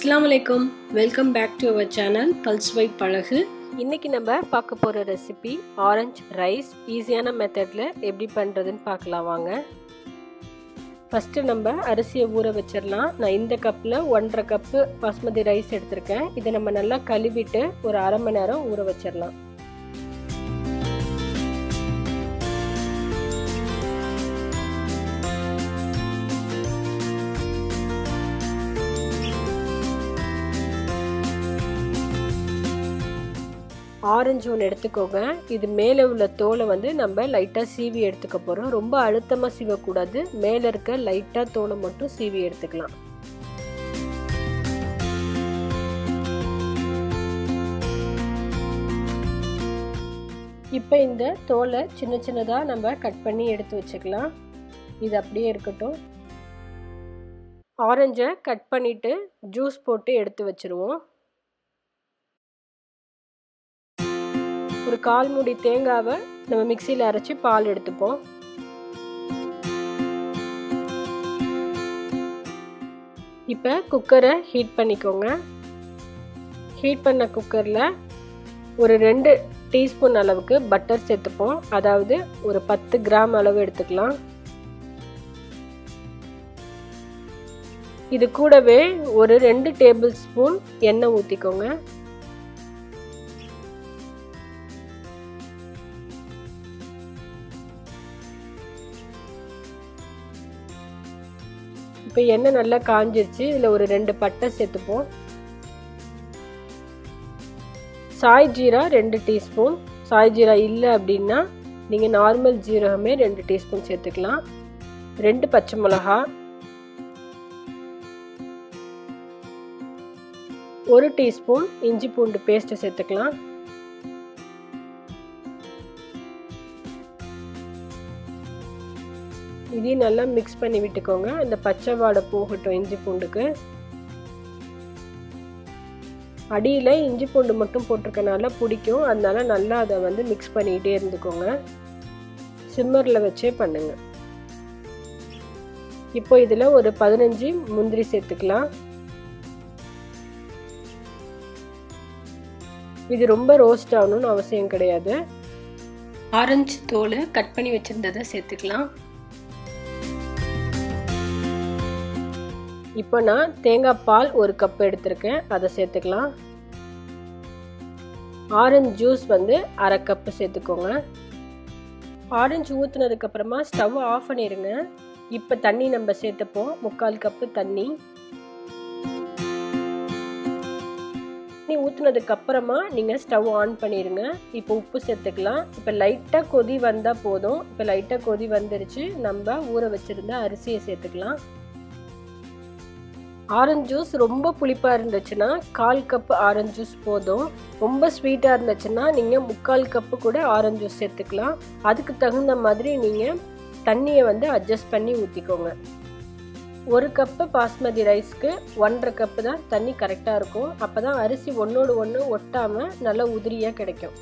அஸ்லாம் வலைக்கம் welcome back to our channel பல்ஸ் வைட் பழகு இன்றைக்கி நம்ம பார்க்க போகிற ரெசிபி ஆரஞ்சு ரைஸ் ஈஸியான மெத்தடில் எப்படி பண்ணுறதுன்னு பார்க்கலாம் வாங்க ஃபஸ்ட்டு நம்ம அரிசியை ஊற வச்சிடலாம் நான் இந்த கப்பில் ஒன்றரை கப்பு பாஸ்மதி ரைஸ் எடுத்திருக்கேன் இதை நம்ம நல்லா கழுவிட்டு ஒரு அரை மணி நேரம் ஊற வச்சிடலாம் ஆரஞ்சு ஒன்று எடுத்துக்கோங்க இது மேலே உள்ள தோலை வந்து நம்ம லைட்டாக சீவி எடுத்துக்க போகிறோம் ரொம்ப அழுத்தமாக சீவக்கூடாது மேலே இருக்க லைட்டாக தோலை மட்டும் சீவி எடுத்துக்கலாம் இப்போ இந்த தோலை சின்ன சின்னதாக நம்ம கட் பண்ணி எடுத்து வச்சுக்கலாம் இது அப்படியே இருக்கட்டும் ஆரஞ்சை கட் பண்ணிவிட்டு ஜூஸ் போட்டு எடுத்து வச்சுருவோம் ஒரு கால் மூடி தேங்காவை நம்ம மிக்சியில் அரைச்சி பால் எடுத்துப்போம் இப்போ குக்கரை ஹீட் பண்ணிக்கோங்க ஹீட் பண்ண குக்கரில் ஒரு ரெண்டு டீஸ்பூன் அளவுக்கு பட்டர் சேர்த்துப்போம் அதாவது ஒரு பத்து கிராம் அளவு எடுத்துக்கலாம் இது கூடவே ஒரு ரெண்டு டேபிள் ஸ்பூன் எண்ணெய் ஊற்றிக்கோங்க இப்போ எண்ணெய் நல்லா காஞ்சிருச்சு இதில் ஒரு ரெண்டு பட்டை சேர்த்துப்போம் சாய் ஜீரா ரெண்டு டீஸ்பூன் சாய் ஜீரா இல்லை அப்படின்னா நீங்கள் நார்மல் ஜீரகமே ரெண்டு டீஸ்பூன் சேர்த்துக்கலாம் ரெண்டு பச்சை மிளகா ஒரு டீஸ்பூன் இஞ்சி பூண்டு பேஸ்ட்டு சேர்த்துக்கலாம் இதையும் நல்லா மிக்ஸ் பண்ணி விட்டுக்கோங்க அந்த பச்சை வாடை போகட்டும் இஞ்சி பூண்டுக்கு அடியில் இஞ்சி பூண்டு மட்டும் போட்டிருக்கனால பிடிக்கும் அதனால நல்லா அதை வந்து மிக்ஸ் பண்ணிக்கிட்டே இருந்துக்கோங்க சிம்மரில் வச்சே பண்ணுங்க இப்போ இதில் ஒரு பதினஞ்சு முந்திரி சேர்த்துக்கலாம் இது ரொம்ப ரோஸ்ட் ஆகணும்னு அவசியம் கிடையாது ஆரஞ்சு தோல் கட் பண்ணி வச்சுருந்ததை சேர்த்துக்கலாம் இப்போ நான் தேங்காய் பால் ஒரு கப் எடுத்திருக்கேன் அதை சேர்த்துக்கலாம் ஆரஞ்சு ஜூஸ் வந்து அரை கப்பு சேர்த்துக்கோங்க ஆரஞ்சு ஊற்றுனதுக்கப்புறமா ஸ்டவ் ஆஃப் பண்ணிடுங்க இப்போ தண்ணி நம்ம சேர்த்துப்போம் முக்கால் கப்பு தண்ணி தண்ணி ஊற்றுனதுக்கு அப்புறமா நீங்கள் ஸ்டவ் ஆன் பண்ணிடுங்க இப்போ உப்பு சேர்த்துக்கலாம் இப்போ லைட்டாக கொதி வந்தால் போதும் இப்போ லைட்டாக கொதி வந்துருச்சு நம்ம ஊற வச்சுருந்த அரிசியை சேர்த்துக்கலாம் ஆரஞ்சு ஜூஸ் ரொம்ப புளிப்பாக இருந்துச்சுன்னா கால் கப்பு ஆரஞ்சு ஜூஸ் போதும் ரொம்ப ஸ்வீட்டாக இருந்துச்சுன்னா நீங்கள் முக்கால் கப்பு கூட ஆரஞ்சு ஜூஸ் சேர்த்துக்கலாம் அதுக்கு தகுந்த மாதிரி நீங்கள் தண்ணியை வந்து அட்ஜஸ்ட் பண்ணி ஊற்றிக்கோங்க ஒரு கப்பு பாஸ்மதி ரைஸ்க்கு ஒன்றரை கப்பு தான் தண்ணி கரெக்டாக இருக்கும் அப்போ தான் அரிசி ஒன்றோடு ஒன்று ஒட்டாமல் நல்லா உதிரியாக கிடைக்கும்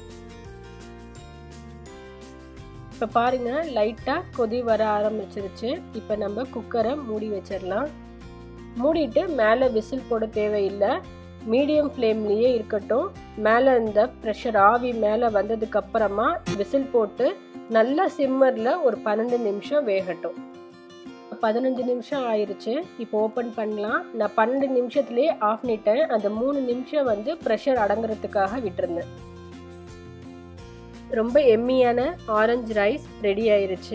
இப்போ பாருங்கள் லைட்டாக கொதி வர ஆரம்பிச்சிருச்சு இப்போ நம்ம குக்கரை மூடி வச்சிடலாம் மூடிட்டு மேலே விசில் போட தேவையில்லை மீடியம் ஃப்ளேம்லேயே இருக்கட்டும் மேலே இந்த ப்ரெஷர் ஆவி மேலே வந்ததுக்கு அப்புறமா விசில் போட்டு நல்லா சிம்மரில் ஒரு பன்னெண்டு நிமிஷம் வேகட்டும் பதினஞ்சு நிமிஷம் ஆயிடுச்சு இப்போ ஓப்பன் பண்ணலாம் நான் பன்னெண்டு நிமிஷத்துலேயே ஆஃப் பண்ணிட்டேன் அந்த மூணு நிமிஷம் வந்து ப்ரெஷர் அடங்குறதுக்காக விட்டுருந்தேன் ரொம்ப எம்மியான ஆரஞ்சு ரைஸ் ரெடி ஆயிருச்சு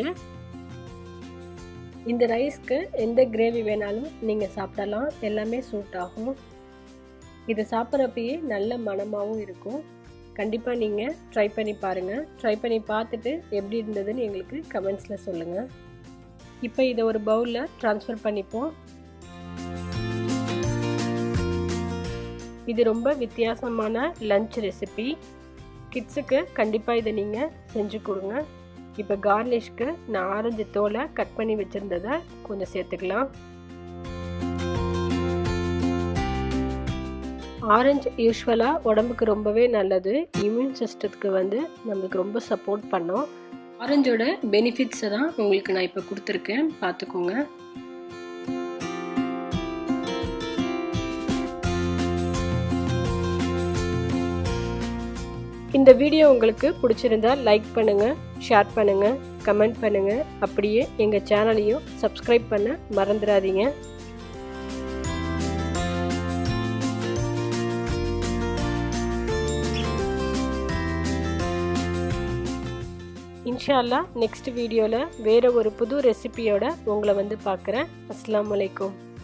இந்த ரைஸ்க்கு எந்த கிரேவி வேணாலும் நீங்கள் சாப்பிடலாம் எல்லாமே சூட் ஆகும் இது சாப்பிட்றப்பயே நல்ல மனமாகவும் இருக்கும் கண்டிப்பாக நீங்கள் ட்ரை பண்ணி பாருங்கள் ட்ரை பண்ணி பார்த்துட்டு எப்படி இருந்ததுன்னு எங்களுக்கு கமெண்ட்ஸில் சொல்லுங்கள் இப்போ இதை ஒரு பவுலில் ட்ரான்ஸ்ஃபர் பண்ணிப்போம் இது ரொம்ப வித்தியாசமான லஞ்ச் ரெசிபி கிட்ஸுக்கு கண்டிப்பாக இதை நீங்கள் செஞ்சு கொடுங்க இப்போ கார்னிஷ்க்கு நான் ஆரஞ்சு தோலை கட் பண்ணி வச்சுருந்ததை கொஞ்சம் சேர்த்துக்கலாம் ஆரஞ்சு யூஸ்வலாக உடம்புக்கு ரொம்பவே நல்லது இம்யூன் சிஸ்டத்துக்கு வந்து நம்மளுக்கு ரொம்ப சப்போர்ட் பண்ணோம் ஆரஞ்சோட பெனிஃபிட்ஸை தான் உங்களுக்கு நான் இப்போ கொடுத்துருக்கேன் பார்த்துக்கோங்க இந்த வீடியோ உங்களுக்கு பிடிச்சிருந்தா லைக் பண்ணுங்கள் ஷேர் பண்ணுங்கள் கமெண்ட் பண்ணுங்கள் அப்படியே எங்கள் சேனலையும் சப்ஸ்கிரைப் பண்ண மறந்துடாதீங்க இன்ஷால்லா நெக்ஸ்ட் வீடியோவில் வேறு ஒரு புது ரெசிபியோட உங்களை வந்து பார்க்குறேன் அஸ்லாம் வலைக்கும்